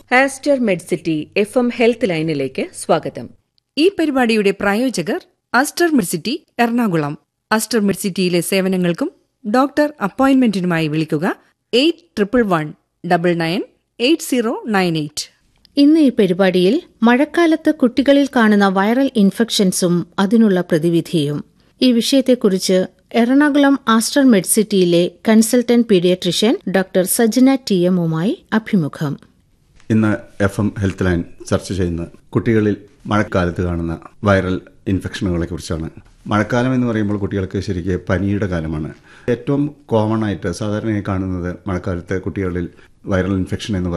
Aster Medcity F M health ലൈനിലേക്ക് സ്വാഗതം ഈ പരിപാടിയുടെ പ്രായോജകർ അസ്റ്റർ മിഡ്സിറ്റി എറണാകുളം അസ്റ്റർ മിഡ്സിറ്റിയിലെ സേവനങ്ങൾക്കും ഡോക്ടർ അപ്പോയിന്റ്മെന്റിനുമായി വിളിക്കുക eight triple one double nine eight zero nine eight ഇന്ന് ഈ പരിപാടിയിൽ മഴക്കാലത്ത് കുട്ടികളിൽ കാണുന്ന വൈറൽ ഇൻഫെക്ഷൻസും അതിനുള്ള പ്രതിവിധിയും ഈ വിഷയത്തെക്കുറിച്ച് എറണാകുളം ആസ്റ്റർ മെഡ്സിറ്റിയിലെ consultant paediatrician doctor Sajna T എമ്മുമായി അഭിമുഖം ഇന്ന് എഫ് എം ഹെൽത്ത് ലൈൻ ചർച്ച ചെയ്യുന്ന കുട്ടികളിൽ മഴക്കാലത്ത് കാണുന്ന വൈറൽ ഇൻഫെക്ഷനുകളെ കുറിച്ചാണ് മഴക്കാലം എന്ന് പറയുമ്പോൾ കുട്ടികൾക്ക് ശരിക്ക് പനിയുടെ കാലമാണ് ഏറ്റവും കോമൺ ആയിട്ട് സാധാരണയായി കാണുന്നത് മഴക്കാലത്ത് കുട്ടികളിൽ വൈറൽ ഇൻഫെക്ഷൻ എന്ന്